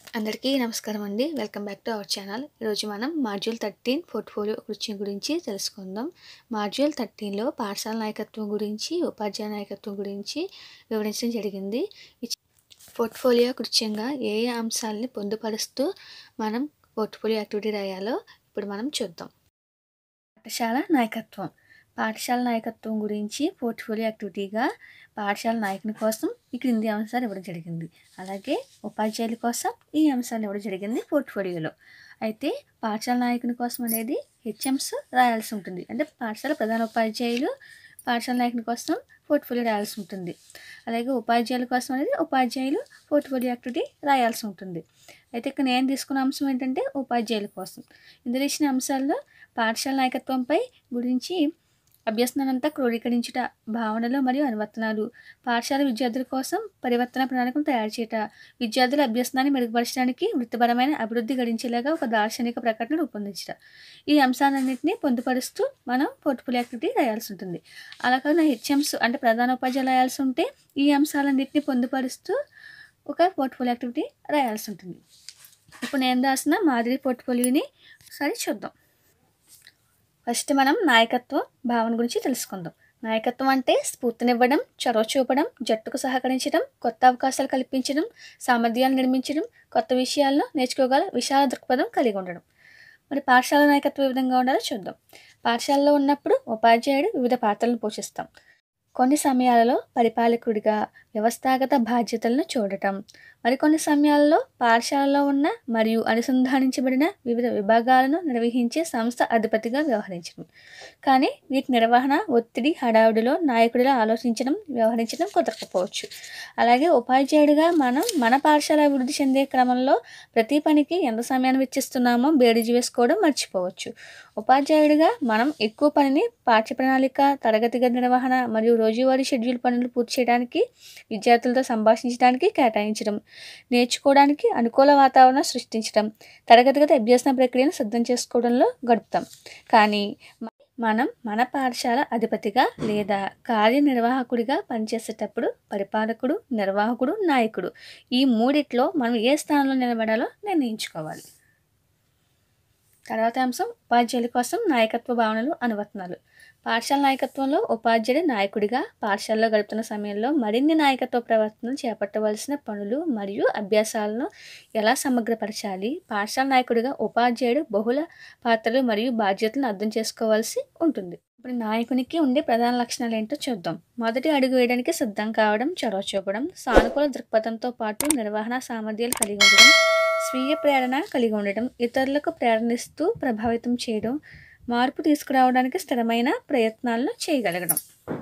అందరికీ నమస్కారం అండి welcome back to our channel ఈరోజు మనం మాడ్యూల్ థర్టీన్ పోర్ట్ఫోలియో కృషి గురించి తెలుసుకుందాం మాడ్యూల్ థర్టీన్లో పాఠశాల నాయకత్వం గురించి ఉపాధ్యాయ నాయకత్వం గురించి వివరించడం జరిగింది ఈ పోర్ట్ఫోలియో కృత్యంగా ఏ ఏ అంశాలని పొందుపరుస్తూ మనం పోర్ట్ఫోలియో యాక్టివిటీ రాయాలో ఇప్పుడు మనం చూద్దాం పాఠశాల నాయకత్వం పాఠశాల నాయకత్వం గురించి పోర్ట్ఫోలియో యాక్టివిటీగా పాఠశాల నాయకుని కోసం ఈ క్రింది అంశాలు ఇవ్వడం జరిగింది అలాగే ఉపాధ్యాయుల కోసం ఈ అంశాలు ఇవ్వడం జరిగింది పోర్ట్ఫోలియోలో అయితే పాఠశాల నాయకుని కోసం అనేది హెచ్ఎంస్ రాయాల్సి ఉంటుంది అంటే పాఠశాల ప్రధాన ఉపాధ్యాయులు పాఠశాల నాయకుని కోసం పోర్ట్ఫోలియో రాయాల్సి ఉంటుంది అలాగే ఉపాధ్యాయుల కోసం అనేది ఉపాధ్యాయులు పోర్ట్ఫోలియో యాక్టివిటీ రాయాల్సి ఉంటుంది అయితే ఇక్కడ నేను తీసుకున్న అంశం ఏంటంటే ఉపాధ్యాయుల కోసం ఇందులో ఇచ్చిన అంశాల్లో పాఠశాల నాయకత్వంపై గురించి అభ్యసనానంతా క్రోడీకరించుట భావనలు మరియు అనువర్తనాలు పాఠశాల విద్యార్థుల కోసం పరివర్తన ప్రణాళికను తయారు చేయట విద్యార్థుల అభ్యసనాన్ని మెరుగుపరచడానికి వృత్తిపరమైన అభివృద్ధి గడించేలాగా ఒక దార్శనిక ప్రకటన రూపొందించట ఈ అంశాలన్నింటినీ పొందుపరుస్తూ మనం పోర్ట్ఫోలియో యాక్టివిటీ రాయాల్సి ఉంటుంది అలా కాదు హెచ్ఎంస్ అంటే ప్రధాన ఉపాధ్యాయులు రాయాల్సి ఉంటే ఈ అంశాలన్నింటినీ పొందుపరుస్తూ ఒక పోర్ట్ఫోలియో యాక్టివిటీ రాయాల్సి ఉంటుంది ఇప్పుడు నేను రాసిన మాదిరి పోర్ట్ఫోలియోని ఒకసారి చూద్దాం ఫస్ట్ మనం నాయకత్వం భావన గురించి తెలుసుకుందాం నాయకత్వం అంటే స్ఫూర్తినివ్వడం చొరవ చూపడం జట్టుకు సహకరించడం కొత్త అవకాశాలు కల్పించడం సామర్థ్యాలు నిర్మించడం కొత్త విషయాలను నేర్చుకోగల విశాల దృక్పథం కలిగి ఉండడం మరి పాఠశాల నాయకత్వం ఏ విధంగా ఉండాలో చూద్దాం పాఠశాలలో ఉన్నప్పుడు ఉపాధ్యాయుడు వివిధ పాత్రలను పోషిస్తాం కొన్ని సమయాలలో పరిపాలకుడిగా వ్యవస్థాగత బాధ్యతలను చూడటం మరికొన్ని సమయాల్లో పాఠశాలలో ఉన్న మరియు అనుసంధానించబడిన వివిధ విభాగాలను నిర్వహించే సంస్థ అధిపతిగా వ్యవహరించడం కానీ వీటి నిర్వహణ ఒత్తిడి హడావుడిలో నాయకుడిలా ఆలోచించడం వ్యవహరించడం కుదరకపోవచ్చు అలాగే ఉపాధ్యాయుడిగా మనం మన పాఠశాల అభివృద్ధి చెందే క్రమంలో ప్రతి పనికి ఎంత సమయాన్ని వెచ్చిస్తున్నామో బేడిజి వేసుకోవడం మర్చిపోవచ్చు ఉపాధ్యాయుడిగా మనం ఎక్కువ పనిని పాఠ్య ప్రణాళిక తరగతి గది నిర్వహణ మరియు రోజువారీ షెడ్యూల్ పనులు పూర్తి చేయడానికి విద్యార్థులతో సంభాషించడానికి కేటాయించడం నేర్చుకోవడానికి అనుకూల వాతావరణం సృష్టించడం తరగతి గది అభ్యసన ప్రక్రియను సిద్ధం చేసుకోవడంలో గడుపుతాం కానీ మనం మన పాఠశాల అధిపతిగా లేదా కార్యనిర్వాహకుడిగా పనిచేసేటప్పుడు పరిపాలకుడు నిర్వాహకుడు నాయకుడు ఈ మూడిట్లో మనం ఏ స్థానంలో నిలబడాలో నిర్ణయించుకోవాలి తర్వాత అంశం ఉపాధ్యాయుల కోసం నాయకత్వ భావనలు అనువర్తనాలు పాఠశాల నాయకత్వంలో ఉపాధ్యాయుడి నాయకుడిగా పాఠశాలలో గడుపుతున్న సమయంలో మరిన్ని నాయకత్వ ప్రవర్తనలు చేపట్టవలసిన పనులు మరియు అభ్యాసాలను ఎలా సమగ్రపరచాలి పాఠశాల నాయకుడిగా ఉపాధ్యాయుడు బహుళ పాత్రలు మరియు బాధ్యతలను అర్థం చేసుకోవాల్సి ఉంటుంది ఇప్పుడు నాయకునికి ఉండే ప్రధాన లక్షణాలు ఏంటో చూద్దాం మొదటి అడుగు వేయడానికి సిద్ధం కావడం చొరవ చూపడం సానుకూల దృక్పథంతో పాటు నిర్వహణ సామర్థ్యాలు కలిగి ఉండడం స్వీయ ప్రేరణ కలిగి ఉండడం ఇతరులకు ప్రేరణిస్తూ ప్రభావితం చేయడం మార్పు తీసుకురావడానికి స్థిరమైన ప్రయత్నాలను చేయగలగడం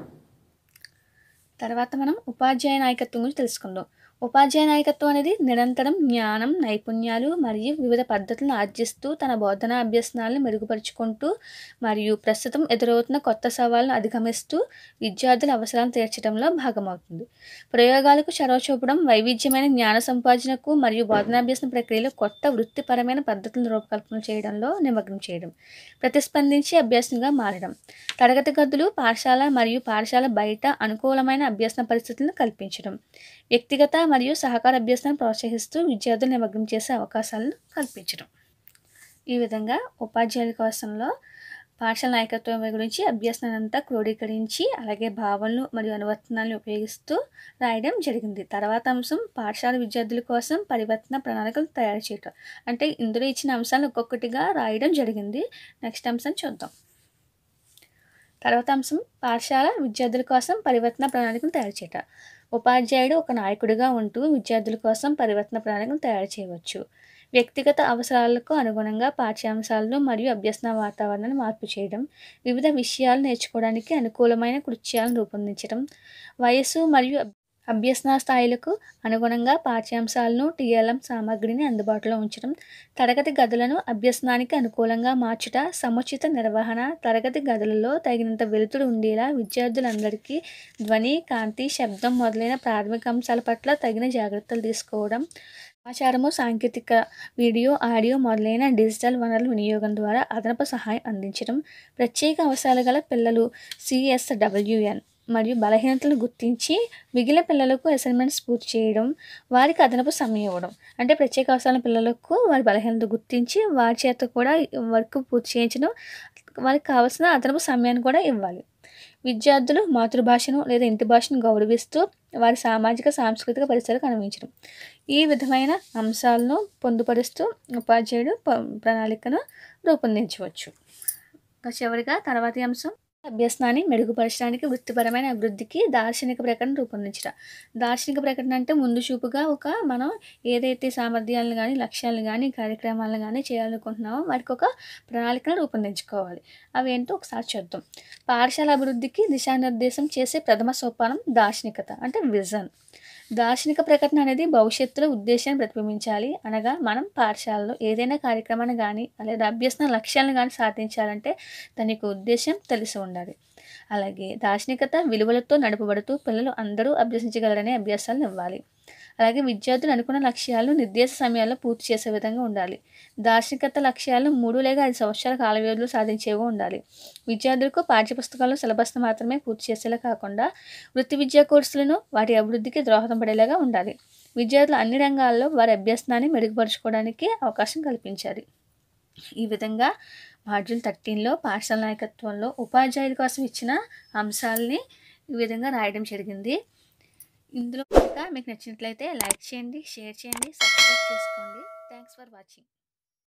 తర్వాత మనం ఉపాధ్యాయ నాయకత్వం గురించి తెలుసుకుందాం ఉపాధ్యాయ నాయకత్వం అనేది నిరంతరం జ్ఞానం నైపుణ్యాలు మరియు వివిధ పద్ధతులను ఆర్జిస్తూ తన బోధనా అభ్యసనాలను మెరుగుపరుచుకుంటూ మరియు ప్రస్తుతం ఎదురవుతున్న కొత్త సవాళ్ళను అధిగమిస్తూ విద్యార్థుల అవసరాలను తీర్చడంలో భాగమవుతుంది ప్రయోగాలకు చొరవ చూపడం వైవిధ్యమైన జ్ఞాన సంపాదనకు మరియు బోధనాభ్యసన ప్రక్రియలో కొత్త వృత్తిపరమైన పద్ధతులను రూపకల్పన చేయడంలో నిమగ్నం చేయడం ప్రతిస్పందించి అభ్యాసంగా మారడం తరగతి గదులు పాఠశాల మరియు పాఠశాల బయట అనుకూలమైన అభ్యసన పరిస్థితులను కల్పించడం వ్యక్తిగత మరియు సహకార అభ్యసనాన్ని ప్రోత్సహిస్తూ విద్యార్థులు నిమగ్నం చేసే అవకాశాలను కల్పించడం ఈ విధంగా ఉపాధ్యాయుల కోసంలో పాఠశాల నాయకత్వం గురించి అభ్యసనాన్నంతా క్రోడీకరించి అలాగే భావనలు మరియు అనువర్తనాలను ఉపయోగిస్తూ రాయడం జరిగింది తర్వాత అంశం పాఠశాల విద్యార్థుల కోసం పరివర్తన ప్రణాళికలు తయారు చేయటం అంటే ఇందులో ఇచ్చిన అంశాలను ఒక్కొక్కటిగా రాయడం జరిగింది నెక్స్ట్ అంశం చూద్దాం తర్వాత అంశం పాఠశాల విద్యార్థుల కోసం పరివర్తన ప్రణాళికను తయారు చేయటం ఉపాధ్యాయుడు ఒక నాయకుడిగా ఉంటూ విద్యార్థుల కోసం పరివర్తన ప్రణాళికను తయారు చేయవచ్చు వ్యక్తిగత అవసరాలకు అనుగుణంగా పాఠ్యాంశాలను మరియు అభ్యసన వాతావరణాన్ని మార్పు చేయడం వివిధ విషయాలు నేర్చుకోవడానికి అనుకూలమైన కృత్యాలను రూపొందించడం వయస్సు మరియు అభ్యసన స్థాయిలకు అనుగుణంగా పాఠ్యాంశాలను టీఎల్ఎం సామాగ్రిని అందుబాటులో ఉంచడం తరగతి గదులను అభ్యసనానికి అనుకూలంగా మార్చుట సముచిత నిర్వహణ తరగతి గదులలో తగినంత వెలుతురు ఉండేలా విద్యార్థులందరికీ ధ్వని కాంతి శబ్దం మొదలైన ప్రాథమిక అంశాల పట్ల తగిన జాగ్రత్తలు తీసుకోవడం సమాచారము సాంకేతిక వీడియో ఆడియో మొదలైన డిజిటల్ వనరుల వినియోగం ద్వారా అదనపు సహాయం అందించడం ప్రత్యేక అవసరాలు గల పిల్లలు సిఎస్డబ్ల్యూఎన్ మరియు బలహీనతలను గుర్తించి మిగిలిన పిల్లలకు అసైన్మెంట్స్ పూర్తి చేయడం వారికి అదనపు సమయం ఇవ్వడం అంటే ప్రత్యేక అవసరాల పిల్లలకు వారి బలహీనత గుర్తించి వారి చేత కూడా వర్క్ పూర్తి చేయించడం వారికి కావాల్సిన అదనపు సమయాన్ని కూడా ఇవ్వాలి విద్యార్థులు మాతృభాషను లేదా ఇంటి భాషను గౌరవిస్తూ వారి సామాజిక సాంస్కృతిక పరిసరాలకు అనుభవించడం ఈ విధమైన అంశాలను పొందుపరుస్తూ ఉపాధ్యాయుడు ప- ప్రణాళికను రూపొందించవచ్చు ఇంకా చివరిగా తర్వాతి అంశం అభ్యసనాన్ని మెరుగుపరచడానికి వృత్తిపరమైన అభివృద్ధికి దార్శనిక ప్రకటన రూపొందించడం దార్శనిక ప్రకటన అంటే ముందు చూపుగా ఒక మనం ఏదైతే సామర్థ్యాలను కానీ లక్ష్యాలను కానీ కార్యక్రమాలను కానీ చేయాలనుకుంటున్నామో వాటికి ఒక ప్రణాళికను రూపొందించుకోవాలి అవి ఏంటో ఒకసారి చూద్దాం పాఠశాల అభివృద్ధికి దిశానిర్దేశం చేసే ప్రథమ సోపానం దార్శనికత అంటే విజన్ దార్శనిక ప్రకటన అనేది భవిష్యత్తులో ఉద్దేశాన్ని ప్రతిబింబించాలి అనగా మనం పాఠశాలలో ఏదైనా కార్యక్రమాన్ని కానీ లేదా అభ్యసన లక్ష్యాలను కానీ సాధించాలంటే దాని యొక్క ఉద్దేశం తెలిసి ఉండాలి అలాగే దార్శనికత విలువలతో నడపబడుతూ పిల్లలు అందరూ అభ్యసించగలరనే అభ్యాసాలను ఇవ్వాలి అలాగే విద్యార్థులు అనుకున్న లక్ష్యాలను నిర్దేశ సమయాల్లో పూర్తి చేసే విధంగా ఉండాలి దార్శనికత లక్ష్యాలను మూడు లేదా ఐదు సంవత్సరాల కాల వ్యవధిలో సాధించేవి ఉండాలి విద్యార్థులకు పాఠ్యపుస్తకాల్లో సిలబస్ను మాత్రమే పూర్తి చేసేలా కాకుండా వృత్తి విద్యా కోర్సులను వాటి అభివృద్ధికి దోహదం పడేలాగా ఉండాలి విద్యార్థులు అన్ని రంగాల్లో వారి అభ్యసనాన్ని మెరుగుపరుచుకోవడానికి అవకాశం కల్పించాలి ఈ విధంగా మాడ్యూల్ థర్టీన్లో పాఠశాల నాయకత్వంలో ఉపాధ్యాయుల కోసం ఇచ్చిన అంశాలని ఈ విధంగా రాయడం జరిగింది ఇందులో కనుక మీకు నచ్చినట్లయితే లైక్ చేయండి షేర్ చేయండి సబ్స్క్రైబ్ చేసుకోండి థ్యాంక్స్ ఫర్ వాచింగ్